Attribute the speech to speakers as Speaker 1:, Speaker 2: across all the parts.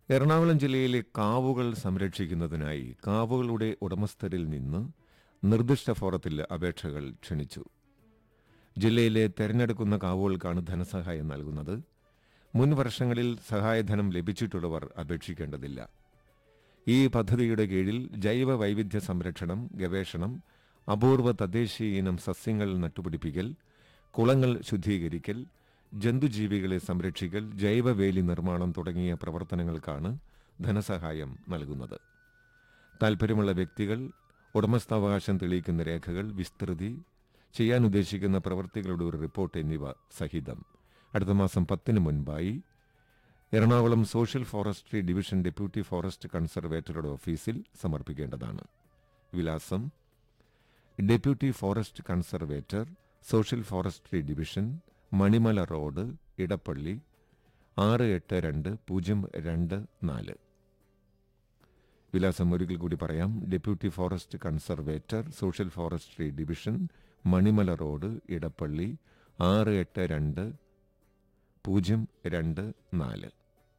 Speaker 1: എറണാകുളം ജില്ലയിലെ കാവുകൾ സംരക്ഷിക്കുന്നതിനായി കാവുകളുടെ ഉടമസ്ഥരിൽ നിന്ന് നിർദ്ദിഷ്ട ഫോറത്തിൽ അപേക്ഷകൾ ക്ഷണിച്ചു ജില്ലയിലെ തെരഞ്ഞെടുക്കുന്ന കാവുകൾക്കാണ് ധനസഹായം നൽകുന്നത് മുൻ വർഷങ്ങളിൽ സഹായധനം ലഭിച്ചിട്ടുള്ളവർ അപേക്ഷിക്കേണ്ടതില്ല ഈ പദ്ധതിയുടെ കീഴിൽ ജൈവ വൈവിധ്യ സംരക്ഷണം ഗവേഷണം അപൂർവ തദ്ദേശീയ ഇനം സസ്യങ്ങൾ നട്ടുപിടിപ്പിക്കൽ കുളങ്ങൾ ശുദ്ധീകരിക്കൽ ജന്തുജീവികളെ സംരക്ഷിക്കൽ ജൈവവേലി നിർമ്മാണം തുടങ്ങിയ പ്രവർത്തനങ്ങൾക്കാണ് ധനസഹായം നൽകുന്നത് താൽപ്പര്യമുള്ള വ്യക്തികൾ ഉടമസ്ഥാവകാശം തെളിയിക്കുന്ന രേഖകൾ വിസ്തൃതി ചെയ്യാൻ ഉദ്ദേശിക്കുന്ന പ്രവൃത്തികളുടെ ഒരു റിപ്പോർട്ട് എന്നിവ സഹിതം അടുത്ത മാസം പത്തിന് മുൻപായി Ernakulam social forestry division deputy forest കൺസർവേറ്ററുടെ ഓഫീസിൽ സമർപ്പിക്കേണ്ടതാണ് വിലാസം deputy forest conservator social forestry division Manimala road Edappally ആറ് എട്ട് രണ്ട് പൂജ്യം രണ്ട് നാല് വിലാസം ഒരിക്കൽ കൂടി പറയാം deputy forest conservator social forestry division Manimala road Edappally ആറ് എട്ട് രണ്ട് പൂജ്യം രണ്ട് നാല്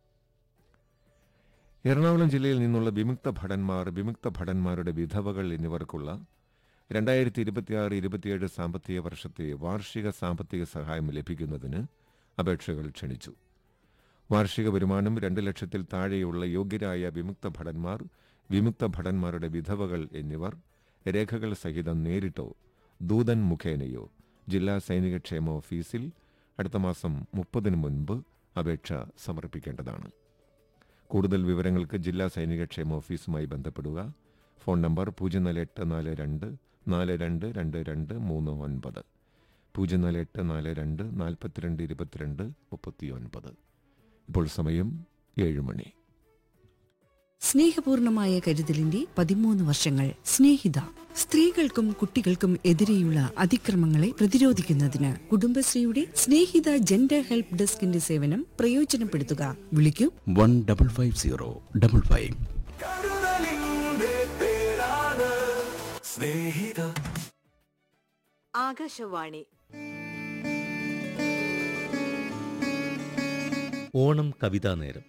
Speaker 1: എറണാകുളം ജില്ലയിൽ നിന്നുള്ള വിമുക്ത ഭടന്മാർ വിമുക്ത ഭടന്മാരുടെ വിധവകൾ എന്നിവർക്കുള്ള രണ്ടായിരത്തി ഇരുപത്തിയാറ് ഇരുപത്തിയേഴ് സാമ്പത്തിക വർഷത്തെ വാർഷിക സാമ്പത്തിക സഹായം ലഭിക്കുന്നതിന് അപേക്ഷകൾ ക്ഷണിച്ചു വാർഷിക വരുമാനം രണ്ട് ലക്ഷത്തിൽ താഴെയുള്ള യോഗ്യരായ വിമുക്ത ഭടന്മാർ വിമുക്ത ഭടന്മാരുടെ വിധവകൾ എന്നിവർ രേഖകൾ സഹിതം നേരിട്ടോ ദൂതൻ മുഖേനയോ ജില്ലാ സൈനികക്ഷേമ ഓഫീസിൽ അടുത്ത മാസം മുപ്പതിന് മുൻപ് അപേക്ഷ സമർപ്പിക്കേണ്ടതാണ് കൂടുതൽ വിവരങ്ങൾക്ക് ജില്ലാ സൈനികക്ഷേമ ഓഫീസുമായി ബന്ധപ്പെടുക ഫോൺ നമ്പർ പൂജ്യം നാല് എട്ട് നാല് രണ്ട് നാല് രണ്ട് രണ്ട് രണ്ട് മൂന്ന് ഒൻപത് പൂജ്യം നാല് എട്ട് നാല് രണ്ട് നാൽപ്പത്തിരണ്ട് ഇരുപത്തിരണ്ട് മുപ്പത്തിയൊൻപത് ഇപ്പോൾ സമയം ഏഴ് മണി
Speaker 2: സ്നേഹപൂർണമായ കരുതലിന്റെ പതിമൂന്ന് വർഷങ്ങൾ സ്നേഹിത സ്ത്രീകൾക്കും കുട്ടികൾക്കും എതിരെയുള്ള അതിക്രമങ്ങളെ പ്രതിരോധിക്കുന്നതിന് കുടുംബശ്രീയുടെ സ്നേഹിത ജെൻഡർ ഹെൽപ്പ് ഡെസ്കിന്റെ സേവനം പ്രയോജനപ്പെടുത്തുക വിളിക്കൂ
Speaker 3: one double five zero double five
Speaker 4: കരുതലിന്റെ പേരാണ് സ്നേഹിത
Speaker 5: ആകാശവാണി
Speaker 6: ഓണം കവിതാ നേരം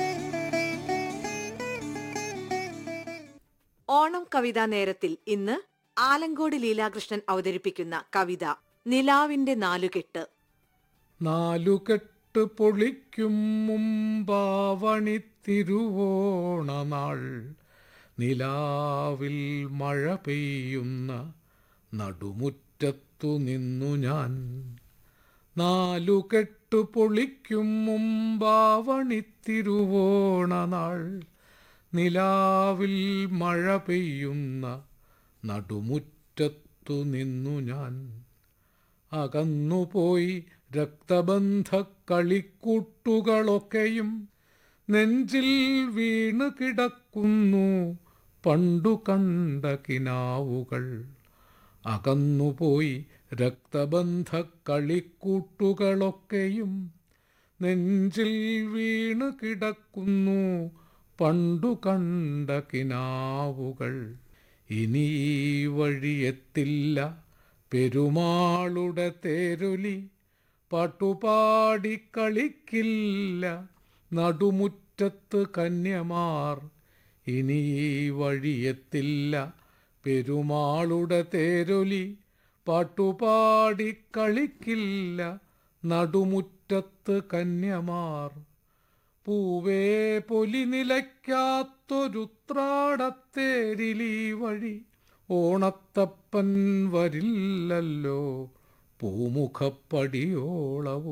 Speaker 5: ഓണം കവിതാ നേരത്തിൽ ഇന്ന് ആലങ്കോട് ലീലാകൃഷ്ണൻ അവതരിപ്പിക്കുന്ന കവിത നിലാവിന്റെ നാലുകെട്ട്
Speaker 7: നാലുകെട്ട് പൊളിക്കും മുമ്പാവണി തിരുവോണനാൾ നിലാവിൽ മഴ പെയ്യുന്ന നടുമുറ്റത്തു നിന്നു ഞാൻ നാലുകെട്ട് പൊളിക്കും മുമ്പാവണി തിരുവോണനാൾ നിലാവിൽ മഴ പെയ്യുന്ന നടുമുറ്റത്തു നിന്നു ഞാൻ അകന്നുപോയി രക്തബന്ധ കളിക്കൂട്ടുകളൊക്കെയും നെഞ്ചിൽ വീണ് കിടക്കുന്നു പണ്ടു കണ്ട കിനാവുകൾ അകന്നുപോയി രക്തബന്ധ കളിക്കൂട്ടുകളൊക്കെയും നെഞ്ചിൽ വീണ് കിടക്കുന്നു പണ്ടു കണ്ട കിനാവുകൾ ഇനി ഈ വഴിയെത്തില്ല പെരുമാളുടെ തേരൊലി പാട്ടുപാടി കളിക്കില്ല നടുമുറ്റത്ത് കന്യമാർ ഇനി ഈ വഴിയെത്തില്ല പെരുമാളുടെ തേരൊലി പാട്ടുപാടി കളിക്കില്ല നടുമുറ്റത്ത് കന്യമാർ പൂവേ പൊലി നിലയ്ക്കാത്തൊരുത്രാടത്തേരിലീ വഴി ഓണത്തപ്പൻ വരില്ലല്ലോ പൂമുഖപ്പടിയോളവും